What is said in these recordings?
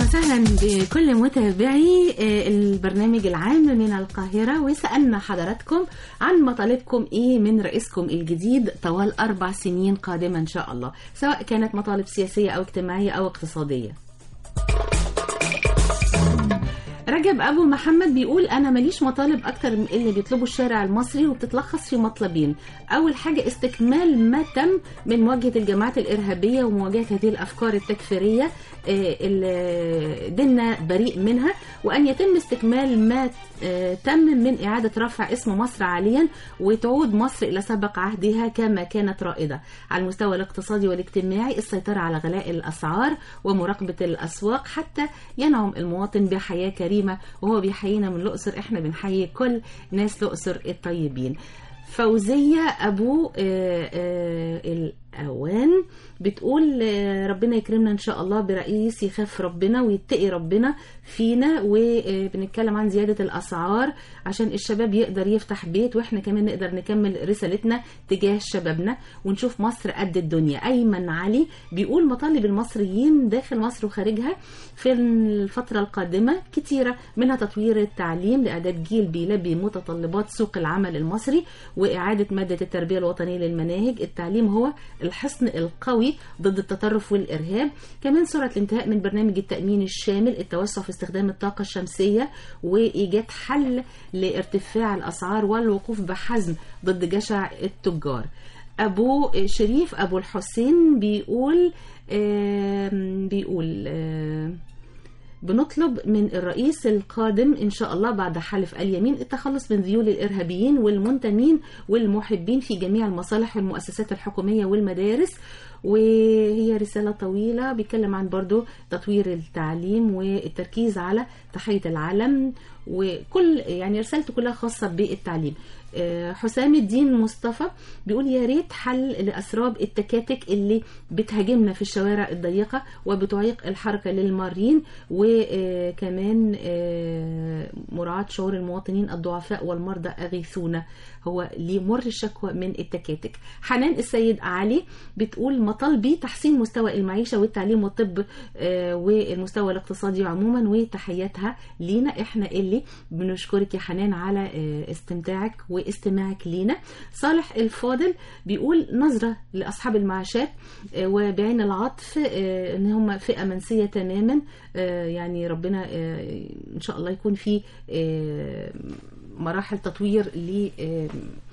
وسهلا بكل متابعي آه، البرنامج العام من القاهرة وسألنا حضراتكم عن مطالبكم إيه من رئيسكم الجديد طوال أربع سنين قادمة إن شاء الله سواء كانت مطالب سياسية أو اجتماعية أو اقتصادية رجب ابو محمد بيقول انا ماليش مطالب اكتر من اللي بيطلبوا الشارع المصري وبتتلخص في مطلبين اول حاجه استكمال ما تم من مواجهه الجماعات الارهابيه ومواجهه هذه الافكار التكفيريه آه، اللي ديننا بريء منها وان يتم استكمال ما آه، تم من اعاده رفع اسم مصر عاليا وتعود مصر الى سابق عهدها كما كانت رائده على المستوى الاقتصادي والاجتماعي السيطره على غلاء الاسعار ومراقبه الاسواق حتى ينعم المواطن بحياه كريمه وهو بيحيينا من الاقصر احنا بنحيي كل ناس الاقصر الطيبين فوزية أبو آه، آه، الأوان بتقول آه، ربنا يكرمنا إن شاء الله برئيس يخاف ربنا ويتقي ربنا فينا وبنتكلم عن زيادة الأسعار عشان الشباب يقدر يفتح بيت وإحنا كمان نقدر نكمل رسالتنا تجاه شبابنا ونشوف مصر قد الدنيا أيمن علي بيقول مطالب المصريين داخل مصر وخارجها في الفترة القادمة كتيرة منها تطوير التعليم لإعداد جيل بيلبي متطلبات سوق العمل المصري وإعادة مادة التربية الوطنية للمناهج التعليم هو الحصن القوي ضد التطرف والإرهاب كمان سرعة الانتهاء من برنامج التأمين الشامل التوسع في استخدام الطاقة الشمسية وإيجاد حل لارتفاع الأسعار والوقوف بحزم ضد جشع التجار أبو شريف أبو الحسين بيقول آم، بيقول آم، بنطلب من الرئيس القادم إن شاء الله بعد حلف اليمين التخلص من ذيول الإرهابيين والمنتمين والمحبين في جميع المصالح والمؤسسات الحكومية والمدارس وهي رسالة طويلة بيتكلم عن برضو تطوير التعليم والتركيز على تحية العلم وكل يعني رسالته كلها خاصة بالتعليم آه، حسام الدين مصطفى بيقول يا ريت حل لأسراب التكاتك اللي بتهاجمنا في الشوارع الضيقة وبتعيق الحركة للمارين وكمان مراعاة شعور المواطنين الضعفاء والمرضى أغيثونا هو ليه مر الشكوى من التكاتك حنان السيد علي بتقول مطالبي تحسين مستوى المعيشة والتعليم والطب آه، والمستوى الاقتصادي عموما وتحياتها لينا احنا اللي بنشكرك يا حنان على آه، استمتاعك واستماعك لينا صالح الفاضل بيقول نظرة لأصحاب المعاشات آه، وبعين العطف آه، ان هم فئة منسية تماما آه، يعني ربنا آه، ان شاء الله يكون في آه، مراحل تطوير ل آه،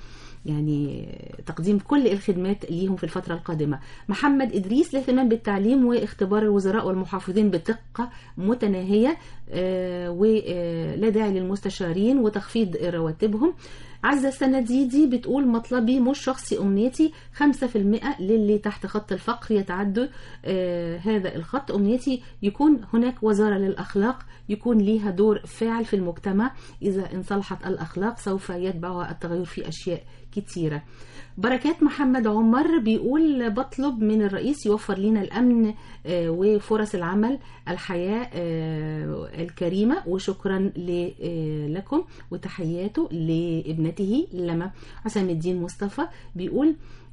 يعني تقديم كل الخدمات ليهم في الفترة القادمة محمد إدريس الاهتمام بالتعليم واختبار الوزراء والمحافظين بدقة متناهية آه، ولا داعي للمستشارين وتخفيض رواتبهم عزة السنديدي بتقول مطلبي مش شخصي أمنيتي 5% للي تحت خط الفقر يتعدوا آه هذا الخط أمنيتي يكون هناك وزارة للأخلاق يكون ليها دور فاعل في المجتمع إذا انصلحت الأخلاق سوف يتبعها التغير في أشياء كتيرة بركات محمد عمر بيقول بطلب من الرئيس يوفر لنا الأمن آه، وفرص العمل الحياة آه، الكريمة وشكرا ل- آه، لكم وتحياته لابنته لما حسام الدين مصطفى بيقول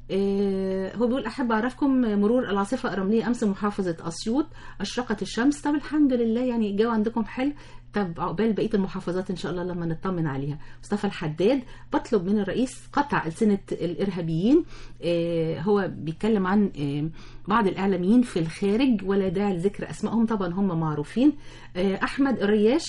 آه، هو بيقول احب اعرفكم مرور العاصفه الرمليه امس محافظه اسيوط اشرقت الشمس طب الحمد لله يعني الجو عندكم حلو طب عقبال بقيه المحافظات ان شاء الله لما نطمن عليها مصطفى الحداد بطلب من الرئيس قطع السنه الارهابيين آه، هو بيتكلم عن آه، بعض الاعلاميين في الخارج ولا داعي لذكر اسمائهم طبعا هم معروفين آه، احمد الرياش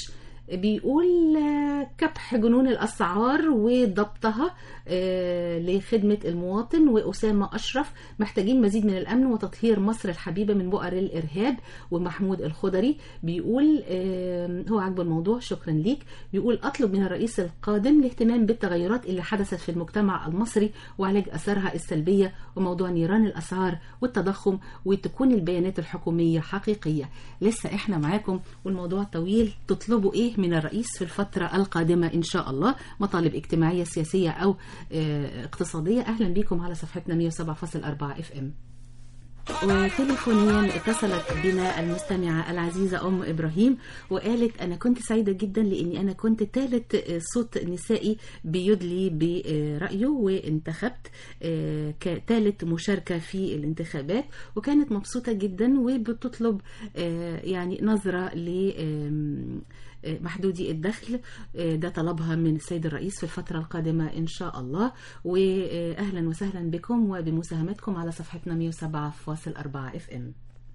بيقول آه، كبح جنون الأسعار وضبطها آه، لخدمة المواطن وأسامة أشرف محتاجين مزيد من الأمن وتطهير مصر الحبيبة من بؤر الإرهاب ومحمود الخضري بيقول آه، هو عاجبه الموضوع شكرا ليك بيقول أطلب من الرئيس القادم الاهتمام بالتغيرات اللي حدثت في المجتمع المصري وعلاج أثارها السلبية وموضوع نيران الأسعار والتضخم وتكون البيانات الحكومية حقيقية لسه احنا معاكم والموضوع طويل تطلبوا ايه من الرئيس في الفترة القادمة ان شاء الله مطالب اجتماعية سياسية او آه، اقتصادية اهلا بكم على صفحتنا 107.4 اف ام وتليفونيا اتصلت بنا المستمعة العزيزة أم إبراهيم وقالت أنا كنت سعيدة جدا لأني أنا كنت ثالث صوت نسائي بيدلي برأيه وانتخبت آه، كثالث مشاركة في الانتخابات وكانت مبسوطة جدا وبتطلب آه، يعني نظرة ل آم، آه، محدودي الدخل آه، ده طلبها من السيد الرئيس في الفترة القادمة إن شاء الله وأهلا وسهلا بكم وبمساهمتكم على صفحتنا 107.4 اف ام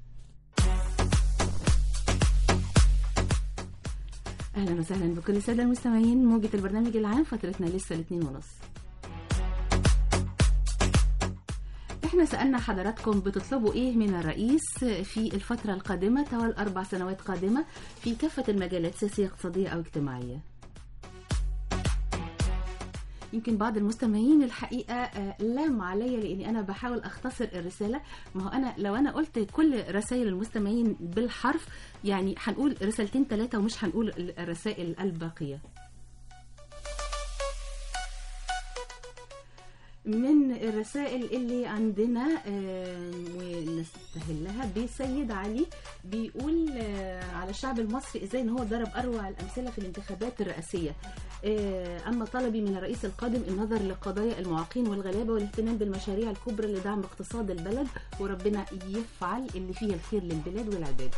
أهلا وسهلا بكل السادة المستمعين موجة البرنامج العام فترتنا لسه الاثنين ونص احنا سألنا حضراتكم بتطلبوا ايه من الرئيس في الفترة القادمة طوال أربع سنوات قادمة في كافة المجالات سياسية اقتصادية أو اجتماعية يمكن بعض المستمعين الحقيقة آه، لام عليا لأني أنا بحاول أختصر الرسالة ما هو أنا لو أنا قلت كل رسائل المستمعين بالحرف يعني هنقول رسالتين ثلاثة ومش هنقول الرسائل الباقية من الرسائل اللي عندنا آه، ونستهلها بسيد علي بيقول آه، على الشعب المصري ازاي ان هو ضرب اروع الامثله في الانتخابات الرئاسيه آه، اما طلبي من الرئيس القادم النظر لقضايا المعاقين والغلابه والاهتمام بالمشاريع الكبرى لدعم اقتصاد البلد وربنا يفعل اللي فيه الخير للبلاد والعباد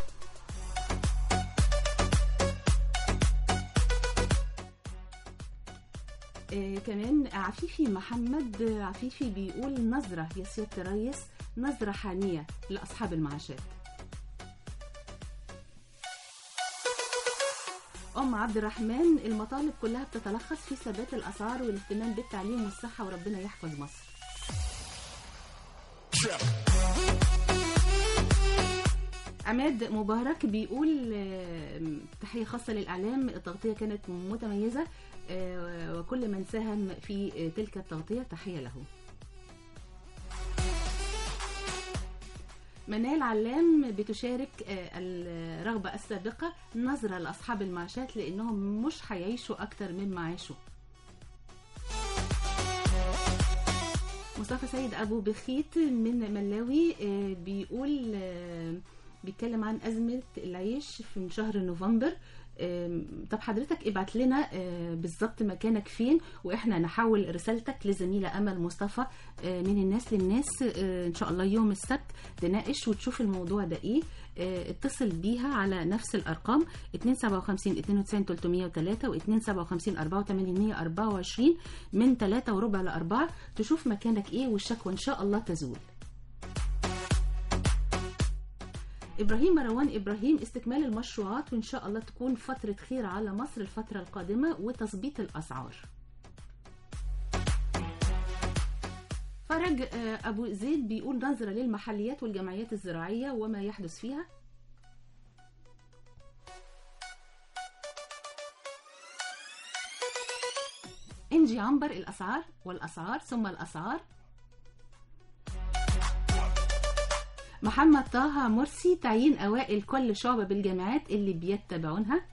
آه، كمان عفيفي محمد آه، عفيفي بيقول نظرة يا سيادة الريس نظرة حانية لأصحاب المعاشات أم عبد الرحمن المطالب كلها بتتلخص في ثبات الأسعار والاهتمام بالتعليم والصحة وربنا يحفظ مصر عماد مبارك بيقول آه، تحية خاصة للإعلام التغطية كانت متميزة آه، وكل من ساهم في آه، تلك التغطية تحية له منال علام بتشارك آه، الرغبة السابقة نظرة لأصحاب المعاشات لأنهم مش هيعيشوا أكتر مما عاشوا مصطفى سيد أبو بخيت من ملاوي آه، بيقول آه، بيتكلم عن أزمة العيش في شهر نوفمبر آم، طب حضرتك ابعت لنا آه، بالظبط مكانك فين واحنا نحول رسالتك لزميلة امل مصطفى آه، من الناس للناس آه، ان شاء الله يوم السبت تناقش وتشوف الموضوع ده ايه آه، اتصل بيها على نفس الارقام 257 92 303 و 257 84 124 من 3 وربع ل 4 تشوف مكانك ايه والشكوى ان شاء الله تزول ابراهيم مروان ابراهيم استكمال المشروعات وان شاء الله تكون فتره خير على مصر الفتره القادمه وتظبيط الاسعار فرج آه، ابو زيد بيقول نظره للمحليات والجمعيات الزراعيه وما يحدث فيها انجي عنبر الاسعار والاسعار ثم الاسعار محمد طه مرسي تعيين اوائل كل شعبة بالجامعات اللي بيتبعونها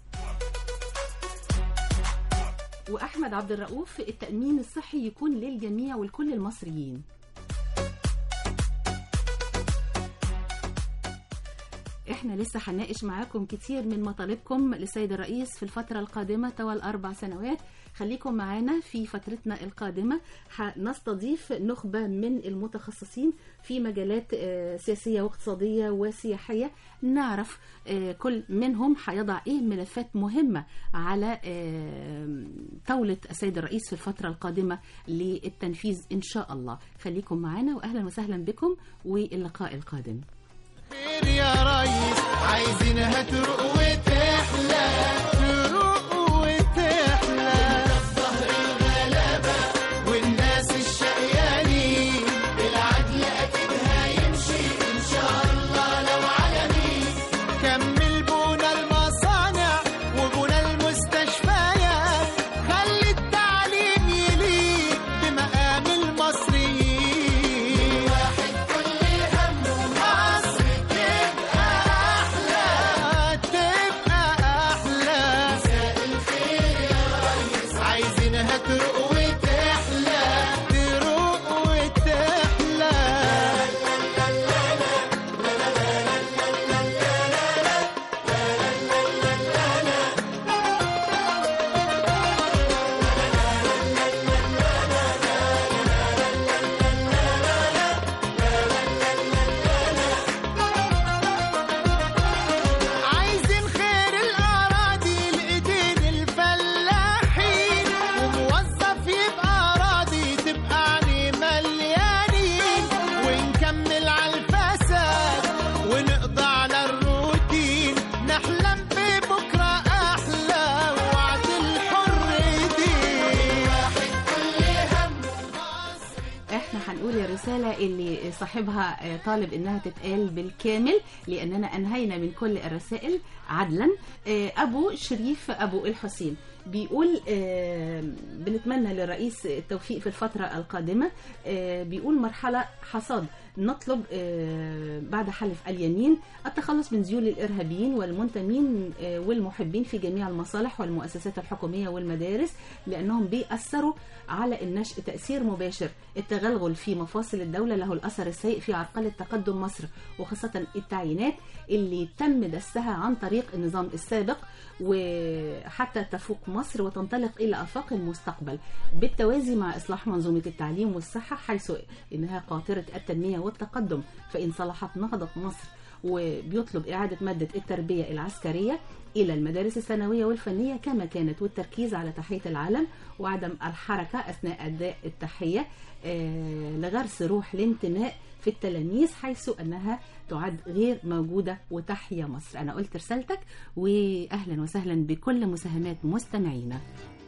واحمد عبد الرؤوف التامين الصحي يكون للجميع ولكل المصريين احنا لسه هنناقش معاكم كتير من مطالبكم للسيد الرئيس في الفترة القادمة طوال أربع سنوات خليكم معانا في فترتنا القادمة هنستضيف نخبة من المتخصصين في مجالات آه، سياسية واقتصادية وسياحية نعرف آه، كل منهم هيضع ايه ملفات مهمة على آه، طاولة السيد الرئيس في الفترة القادمة للتنفيذ إن شاء الله خليكم معانا وأهلا وسهلا بكم واللقاء القادم خير يا ريس عايزينها تروق وتحلى تروق وتحلى ظهر الغلابة والناس الشقيانين العدل أكيد هيمشي إن شاء الله لو عجبي كمل بونا المصانع وبونا المستشفيات خلي التعليم يليق بمقام المصريين واحد كل همه مصر تبقى أحلى تبقى أحلى الرسالة اللي صاحبها آه، طالب إنها تتقال بالكامل لأننا أنهينا من كل الرسائل عدلا آه، أبو شريف أبو الحسين بيقول آه، بنتمنى للرئيس التوفيق في الفترة القادمة آه، بيقول مرحلة حصاد نطلب آه، بعد حلف اليمين التخلص من ذيول الإرهابيين والمنتمين آه، والمحبين في جميع المصالح والمؤسسات الحكومية والمدارس لأنهم بيأثروا على النشء تأثير مباشر التغلغل في مفاصل الدولة له الأثر السيء في عرقلة تقدم مصر وخاصة التعيينات اللي تم دسها عن طريق النظام السابق وحتى تفوق مصر وتنطلق إلى آفاق المستقبل بالتوازي مع إصلاح منظومة التعليم والصحة حيث إنها قاطرة التنمية والتقدم فإن صلحت نهضت مصر وبيطلب إعادة مادة التربية العسكرية إلى المدارس الثانوية والفنية كما كانت والتركيز على تحية العلم وعدم الحركة أثناء أداء التحية آه، لغرس روح الانتماء في التلاميذ حيث أنها تعد غير موجودة وتحيا مصر أنا قلت رسالتك وأهلا وسهلا بكل مساهمات مستمعينا